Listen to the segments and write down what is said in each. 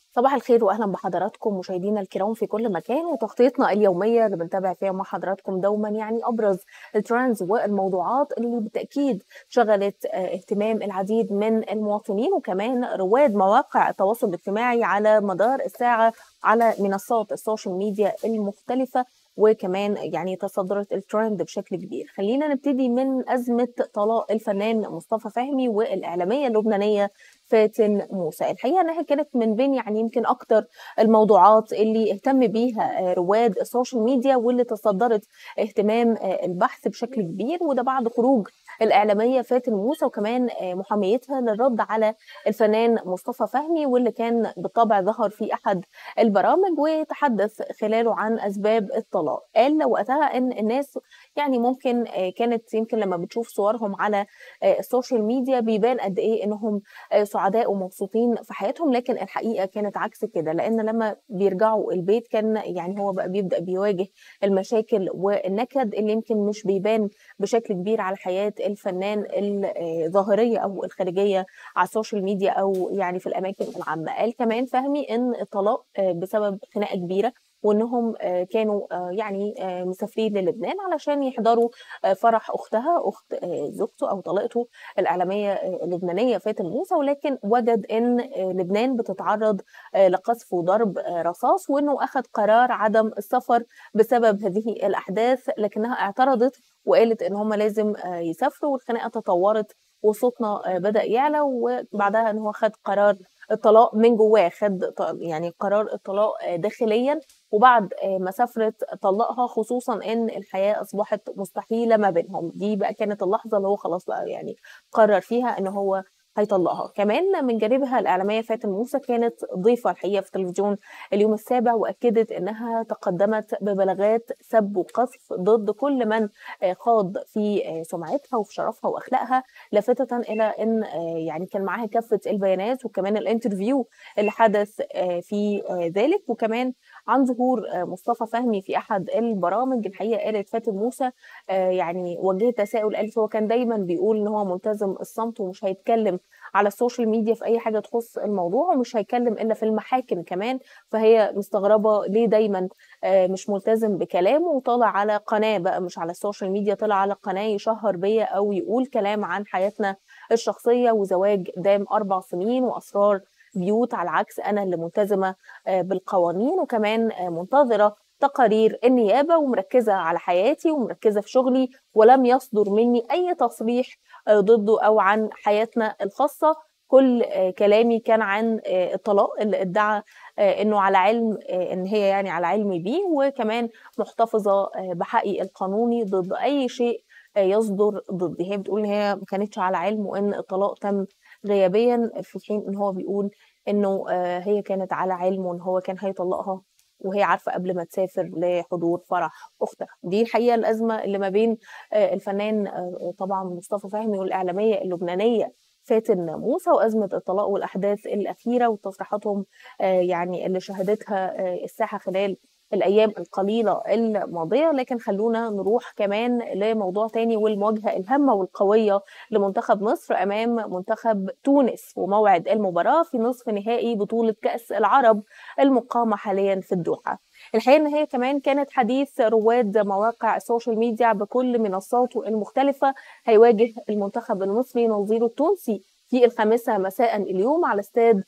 صباح الخير واهلا بحضراتكم مشاهدينا الكرام في كل مكان وتغطيتنا اليوميه اللي بنتابع فيها مع حضراتكم دوما يعني ابرز الترندز والموضوعات اللي بالتاكيد شغلت اهتمام العديد من المواطنين وكمان رواد مواقع التواصل الاجتماعي على مدار الساعه على منصات السوشيال ميديا المختلفه وكمان يعني تصدرت الترند بشكل كبير خلينا نبتدي من أزمة طلاق الفنان مصطفى فهمي والإعلامية اللبنانية فاتن موسى الحقيقة أنها كانت من بين يعني يمكن أكتر الموضوعات اللي اهتم بيها رواد السوشيال ميديا واللي تصدرت اهتمام البحث بشكل كبير وده بعد خروج الإعلامية فاتن موسى وكمان محاميتها للرد على الفنان مصطفى فهمي واللي كان بالطبع ظهر في أحد البرامج وتحدث خلاله عن أسباب الطلاق قال وقتها أن الناس يعني ممكن كانت يمكن لما بتشوف صورهم على السوشيال ميديا بيبان قد إيه إنهم سعداء ومبسوطين في حياتهم لكن الحقيقة كانت عكس كده لأن لما بيرجعوا البيت كان يعني هو بقى بيبدأ بيواجه المشاكل والنكد اللي يمكن مش بيبان بشكل كبير على حياة الفنان الظاهريه او الخارجيه على السوشيال ميديا او يعني في الاماكن العامه قال كمان فهمي ان الطلاق بسبب خناقه كبيره وانهم كانوا يعني مسافرين للبنان علشان يحضروا فرح اختها اخت زوجته او طليقته الاعلاميه اللبنانيه فاتن موسى ولكن وجد ان لبنان بتتعرض لقذف وضرب رصاص وانه اخذ قرار عدم السفر بسبب هذه الاحداث لكنها اعترضت وقالت ان هم لازم يسافروا والخناقه تطورت وصوتنا بدا يعلى وبعدها ان هو خد قرار الطلاق من جواه خد يعني قرار الطلاق داخليا وبعد ما سافرت طلقها خصوصا ان الحياه اصبحت مستحيله ما بينهم دي بقى كانت اللحظه اللي هو خلاص بقى يعني قرر فيها ان هو هيطلقها كمان من جانبها الإعلامية فاتن موسى كانت ضيفة الحقيقة في تلفزيون اليوم السابع وأكدت أنها تقدمت ببلاغات سب وقذف ضد كل من خاض في سمعتها وفي شرفها وأخلاقها لافتة إلى أن يعني كان معاها كافة البيانات وكمان الانترفيو اللي حدث في ذلك وكمان عن ظهور مصطفى فهمي في احد البرامج الحقيقه قالت فاتن موسى يعني وجهت تساؤل قالت هو كان دايما بيقول ان هو ملتزم الصمت ومش هيتكلم على السوشيال ميديا في اي حاجه تخص الموضوع ومش هيتكلم الا في المحاكم كمان فهي مستغربه ليه دايما مش ملتزم بكلامه وطالع على قناه بقى مش على السوشيال ميديا طلع على قناه يشهر بيا او يقول كلام عن حياتنا الشخصيه وزواج دام اربع سنين واسرار بيوت على العكس انا اللي ملتزمه بالقوانين وكمان منتظره تقارير النيابه ومركزه على حياتي ومركزه في شغلي ولم يصدر مني اي تصريح ضده او عن حياتنا الخاصه كل كلامي كان عن الطلاق اللي ادعى انه على علم ان هي يعني على علم بيه وكمان محتفظه بحقي القانوني ضد اي شيء يصدر ضدي هي بتقول ان هي ما كانتش على علم وان الطلاق تم غيابيا في حين ان هو بيقول انه هي كانت على علم وان هو كان هيطلقها وهي عارفه قبل ما تسافر لحضور فرح اختها دي الحقيقه الازمه اللي ما بين الفنان طبعا مصطفى فهمي والاعلاميه اللبنانيه فاتن موسى وازمه الطلاق والاحداث الاخيره وتصريحاتهم يعني اللي شهدتها الساحه خلال الايام القليله الماضيه لكن خلونا نروح كمان لموضوع تاني والمواجهه الهامه والقويه لمنتخب مصر امام منتخب تونس وموعد المباراه في نصف نهائي بطوله كاس العرب المقامه حاليا في الدوحه الحقيقه ان هي كمان كانت حديث رواد مواقع السوشيال ميديا بكل منصاته المختلفه هيواجه المنتخب المصري نظيره التونسي في الخامسة مساء اليوم على استاد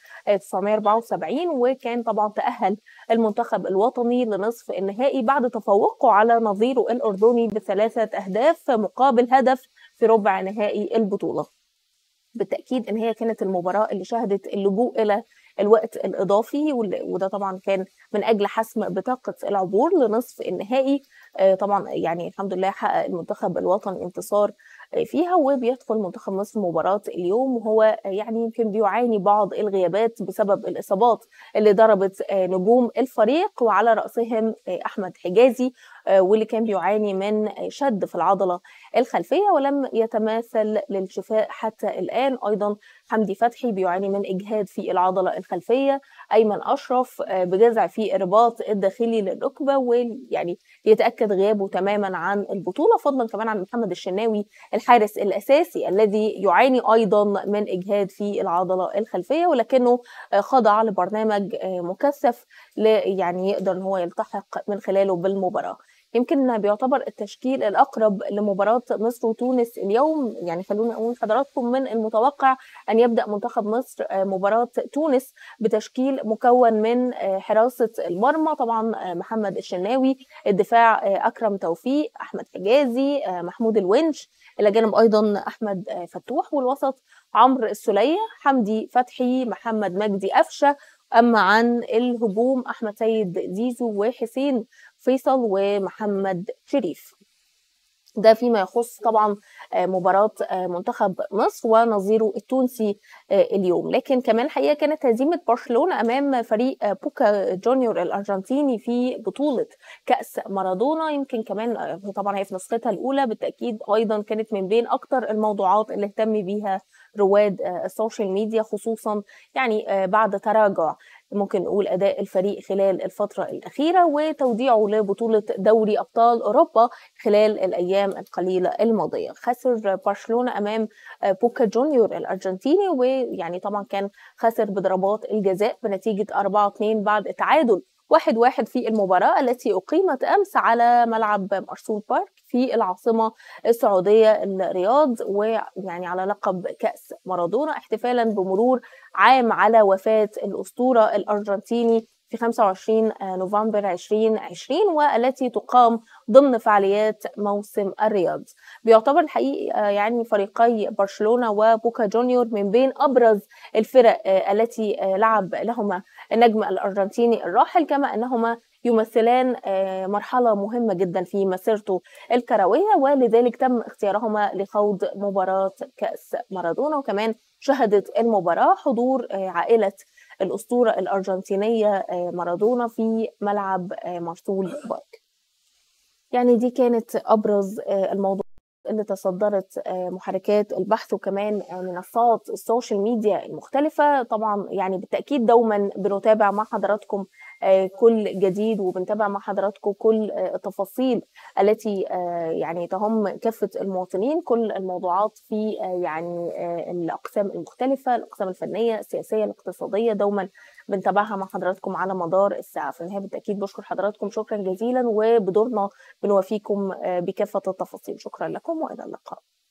974 وكان طبعا تأهل المنتخب الوطني لنصف النهائي بعد تفوقه على نظيره الأردني بثلاثة أهداف مقابل هدف في ربع نهائي البطولة بالتأكيد إن هي كانت المباراة اللي شهدت اللجوء إلى الوقت الإضافي وده طبعا كان من أجل حسم بطاقة العبور لنصف النهائي طبعا يعني الحمد لله حقق المنتخب الوطني انتصار فيها وبيدخل منتخب مصر مباراة اليوم وهو يعني يمكن بيعاني بعض الغيابات بسبب الإصابات اللي ضربت نجوم الفريق وعلى رأسهم أحمد حجازي واللي كان بيعاني من شد في العضلة الخلفية ولم يتماثل للشفاء حتى الآن أيضا حمدي فتحي بيعاني من إجهاد في العضلة الخلفية أيمن أشرف بجزع في الرباط الداخلي للركبة ويعني يتأكد غيابه تماما عن البطولة فضلا كمان عن محمد الشناوي الحارس الأساسي الذي يعاني أيضا من إجهاد في العضلة الخلفية ولكنه خضع لبرنامج مكثف يعني يقدر ان هو يلتحق من خلاله بالمباراه يمكن بيعتبر التشكيل الاقرب لمباراه مصر وتونس اليوم يعني خلونا اقول لحضراتكم من المتوقع ان يبدا منتخب مصر مباراه تونس بتشكيل مكون من حراسه المرمى طبعا محمد الشناوي الدفاع اكرم توفيق احمد حجازي محمود الونش الى جانب ايضا احمد فتوح والوسط عمرو السليه حمدي فتحي محمد مجدي قفشه اما عن الهجوم احمد سيد زيزو وحسين فيصل ومحمد شريف ده فيما يخص طبعا مباراة منتخب مصر ونظيره التونسي اليوم لكن كمان الحقيقة كانت هزيمة برشلونة أمام فريق بوكا جونيور الأرجنتيني في بطولة كأس مارادونا يمكن كمان طبعا هي في نسختها الأولى بالتأكيد أيضا كانت من بين أكتر الموضوعات اللي اهتم بيها رواد السوشيال ميديا خصوصا يعني بعد تراجع ممكن نقول اداء الفريق خلال الفتره الاخيره وتوديعه لبطوله دوري ابطال اوروبا خلال الايام القليله الماضيه خسر برشلونه امام بوكا جونيور الارجنتيني ويعني طبعا كان خسر بضربات الجزاء بنتيجه 4 2 بعد تعادل واحد واحد في المباراة التي أقيمت أمس على ملعب مرسول بارك في العاصمة السعودية الرياض ويعني على لقب كأس مارادونا احتفالا بمرور عام على وفاة الأسطورة الأرجنتيني في 25 نوفمبر 2020 والتي تقام ضمن فعاليات موسم الرياض بيعتبر الحقيقة يعني فريقي برشلونة وبوكا جونيور من بين أبرز الفرق التي لعب لهما النجم الأرجنتيني الراحل كما أنهما يمثلان مرحلة مهمة جدا في مسيرته الكروية ولذلك تم اختيارهما لخوض مباراة كأس مارادونا وكمان شهدت المباراة حضور عائلة الأسطورة الأرجنتينية مارادونا في ملعب مرسول بارك يعني دي كانت أبرز الموضوع اللي تصدرت محركات البحث وكمان منصات السوشيال ميديا المختلفة طبعا يعني بالتأكيد دوما بنتابع مع حضراتكم كل جديد وبنتابع مع حضراتكم كل التفاصيل التي يعني تهم كافة المواطنين كل الموضوعات في يعني الأقسام المختلفة الأقسام الفنية السياسية الاقتصادية دوما بنتابعها مع حضراتكم على مدار الساعة في النهاية بالتأكيد بشكر حضراتكم شكرا جزيلا وبدورنا بنوافيكم بكافة التفاصيل شكرا لكم وإلى اللقاء